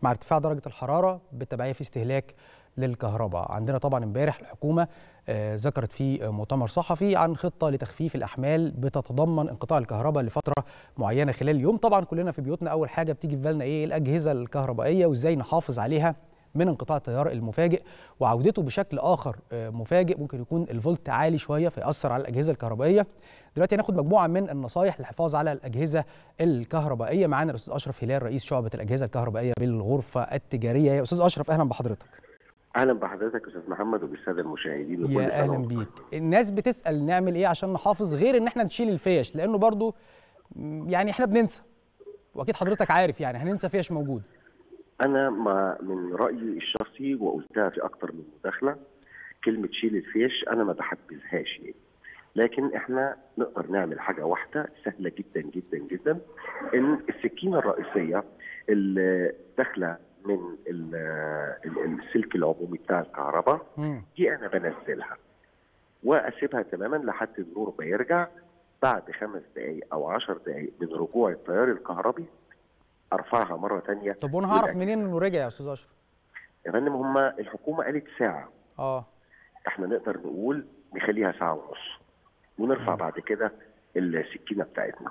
مع ارتفاع درجه الحراره بالتبعيه في استهلاك للكهرباء عندنا طبعا امبارح الحكومه آه، ذكرت في مؤتمر صحفي عن خطه لتخفيف الاحمال بتتضمن انقطاع الكهرباء لفتره معينه خلال اليوم طبعا كلنا في بيوتنا اول حاجه بتيجي في بالنا ايه الاجهزه الكهربائيه وازاي نحافظ عليها من انقطاع التيار المفاجئ وعودته بشكل اخر آه، مفاجئ ممكن يكون الفولت عالي شويه فيأثر على الاجهزه الكهربائيه دلوقتي هناخد مجموعه من النصايح للحفاظ على الاجهزه الكهربائيه معانا الاستاذ اشرف هلال رئيس شعبه الاجهزه الكهربائيه بالغرفه التجاريه يا استاذ اشرف اهلا بحضرتك اهلا بحضرتك استاذ محمد وبالساده المشاهدين وكل يا سنة اهلا وانتم بيك طيبين. الناس بتسال نعمل ايه عشان نحافظ غير ان احنا نشيل الفيش لانه برضو م، يعني احنا بننسى واكيد حضرتك عارف يعني هننسى فيش موجود انا ما من رايي الشخصي وقلتها في اكتر من مداخله كلمه شيل الفيش انا ما بحبذهاش يعني لكن احنا نقدر نعمل حاجه واحده سهله جدا جدا جدا ان السكينه الرئيسيه اللي داخله من ال- ال- السلك العمومي بتاع الكهرباء مم. دي انا بنزلها واسيبها تماما لحد النور ما يرجع بعد خمس دقائق او عشر دقائق من رجوع التيار الكهربي ارفعها مره تانية طب وانا هعرف والأك- منين انه رجع يا استاذ اشرف يا فندم هم الحكومه قالت ساعه اه احنا نقدر نقول نخليها ساعه ونص ونرفع مم. بعد كده السكينه بتاعتنا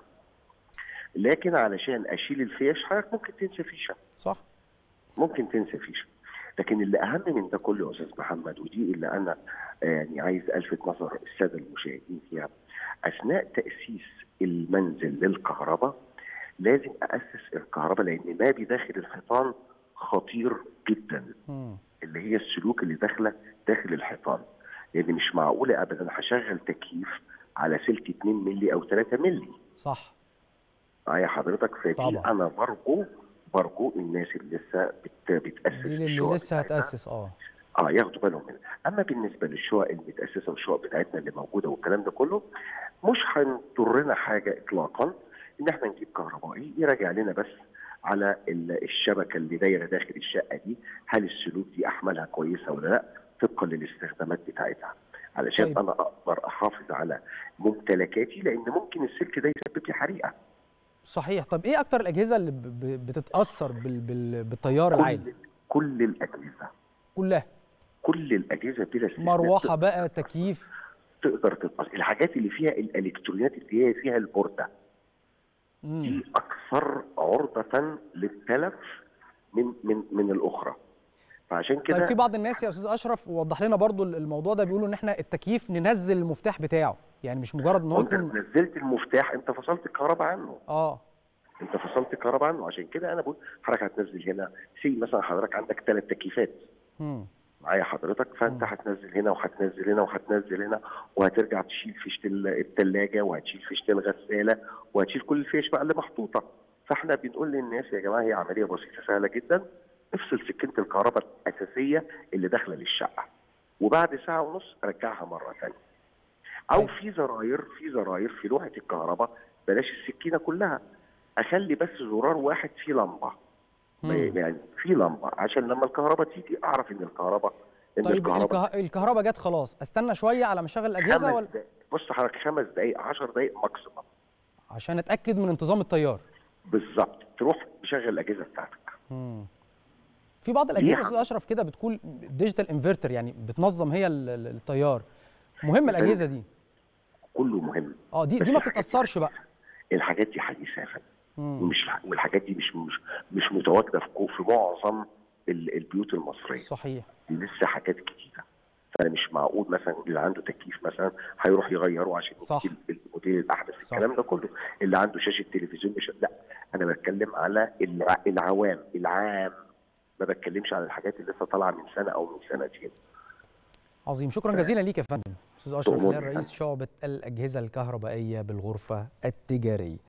لكن علشان اشيل الفيش حضرتك ممكن تنسى فيشه صح ممكن تنسى فيشه لكن اللي اهم من ده كله يا استاذ محمد ودي اللي انا آه، يعني عايز الفت نظر الساده المشاهدين فيها اثناء تاسيس المنزل للكهرباء لازم اسس الكهرباء لان ما بداخل الحيطان خطير جدا مم. اللي هي السلوك اللي داخله داخل الحيطان لان مش معقوله ابدا هشغل تكييف على سلك 2 مللي او 3 مللي صح معايا حضرتك فدي طبعا. انا برجو برجو الناس اللي لسه بت بتاسس دي اللي الشقق لسه بتاعتها. هتاسس اه اه ياخدوا بالهم منها اما بالنسبه للشقق المتاسسه والشقق بتاعتنا اللي موجوده والكلام ده كله مش هنضرنا حاجه اطلاقا ان احنا نجيب كهربائي يراجع لنا بس على ال- الشبكه اللي دايره داخل الشقه دي هل السلوك دي احمالها كويسه ولا لا طبقا للاستخدامات بتاعتها علشان طيب. انا اقدر احافظ على ممتلكاتي لان ممكن السلك ده يسبب لي حريقه صحيح طب ايه اكتر الاجهزه اللي ب- ب- بتتاثر بال... بال... بالتيار العالي كل, كل الاجهزه كلها كل الاجهزه بلا استثناء مروحه بقى تكييف تقدر تتأثر الحاجات اللي فيها الالكترونيات اللي هي فيها البورده مم. دي اكثر عرضه للتلف من من من الاخرى فعشان كده طيب في بعض الناس يا استاذ اشرف وضح لنا برضو الموضوع ده بيقولوا ان احنا التكييف ننزل المفتاح بتاعه يعني مش مجرد ان هو وانت يكون نزلت المفتاح انت فصلت الكهرباء عنه اه انت فصلت الكهرباء عنه عشان كده انا بقول حضرتك هتنزل هنا سي مثلا حضرتك عندك ثلاث تكييفات مم. معايا حضرتك فانت مم. هتنزل هنا وهتنزل هنا وهتنزل هنا وهترجع تشيل فيشه الثلاجه وهتشيل فيشه الغساله وهتشيل كل الفيش بقى اللي محطوطه فاحنا بنقول للناس يا جماعه هي عمليه بسيطه سهله جدا افصل سكينه الكهرباء الاساسيه اللي داخله للشقه وبعد ساعه ونص رجعها مره ثانيه او طيب. في زراير في زراير في لوحه الكهرباء بلاش السكينه كلها اخلي بس زرار واحد فيه لمبه مم. يعني في لمبه عشان لما الكهرباء تيجي اعرف ان الكهرباء ان طيب الكهرباء الكه... الكهرباء جت خلاص استنى شويه على ما اشغل الاجهزه خمس ولا دقايق بص حضرتك خمس دقائق 10 دقائق ماكسيمم عشان اتاكد من انتظام التيار بالظبط تروح تشغل الاجهزه بتاعتك مم. في بعض دي الاجهزه يا حاجة. استاذ اشرف كده بتكون ديجيتال انفرتر يعني بتنظم هي ال- ال- التيار مهمه الاجهزه دي كله مهم اه دي بس دي ما الحاجات دي- بتتاثرش بقى الحاجات دي حديثه يا فندم مم. ومش والحاجات دي مش مش مش متواجده في كو- في معظم ال- البيوت المصريه صحيح دي لسه حاجات جديده فانا مش معقول مثلا اللي عنده تكييف مثلا هيروح يغيره عشان صح. يجيب الموديل الاحدث صح. الكلام ده كله اللي عنده شاشه تلفزيون مش لا انا بتكلم على الع- العوام العام ما بتكلمش على الحاجات اللي لسه طالعه من سنه او من سنتين عظيم شكرا جزيلا ليك يا فندم استاذ اشرف تؤمرني هلال يا رئيس فندم. شعبه الاجهزه الكهربائيه بالغرفه التجاريه